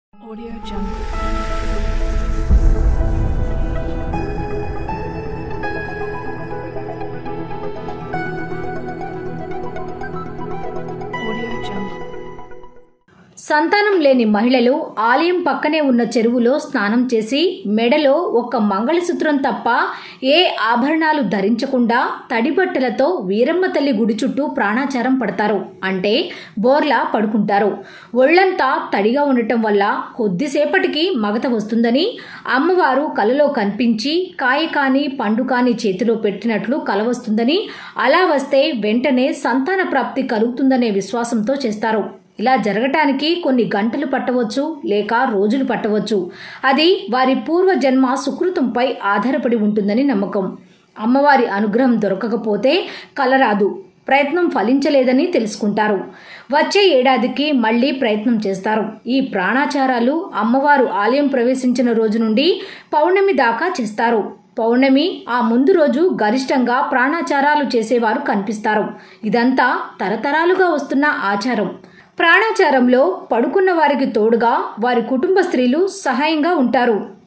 Audio Jungle. Audio Jungle. సంతానం లేని మహిళలు ఆలయం పక్కనే ఉన్న చెరువులో స్నానం చేసి మెడలో ఒక్క మంగళసూత్రం తప్ప ఏ ఆభరణాలు ధరించకుండా తడిబట్టలతో వీరమ్మ తల్లి గుడి చుట్టూ ప్రాణాచారం పడతారు అంటే బోర్లా పడుకుంటారు ఒళ్లంతా తడిగా ఉండటం వల్ల కొద్దిసేపటికి మగత వస్తుందని అమ్మవారు కలలో కనిపించి కాయ కాని పండు కాని చేతిలో పెట్టినట్లు కల వస్తుందని అలా వస్తే వెంటనే సంతాన ప్రాప్తి కలుగుతుందనే విశ్వాసంతో చేస్తారు ఇలా జరగటానికి కొన్ని గంటలు పట్టవచ్చు లేక రోజులు పట్టవచ్చు అది వారి పూర్వజన్మ సుకృతంపై ఆధారపడి ఉంటుందని నమ్మకం అమ్మవారి అనుగ్రహం దొరకకపోతే కలరాదు ప్రయత్నం ఫలించలేదని తెలుసుకుంటారు వచ్చే ఏడాదికి మళ్ళీ ప్రయత్నం చేస్తారు ఈ ప్రాణాచారాలు అమ్మవారు ఆలయం ప్రవేశించిన రోజు నుండి పౌర్ణమి దాకా చేస్తారు పౌర్ణమి ఆ ముందు రోజు గరిష్టంగా ప్రాణాచారాలు చేసేవారు కనిపిస్తారు ఇదంతా తరతరాలుగా వస్తున్న ఆచారం ప్రాణాచారంలో పడుకున్న వారికి తోడుగా వారి కుటుంబ స్త్రీలు సహాయంగా ఉంటారు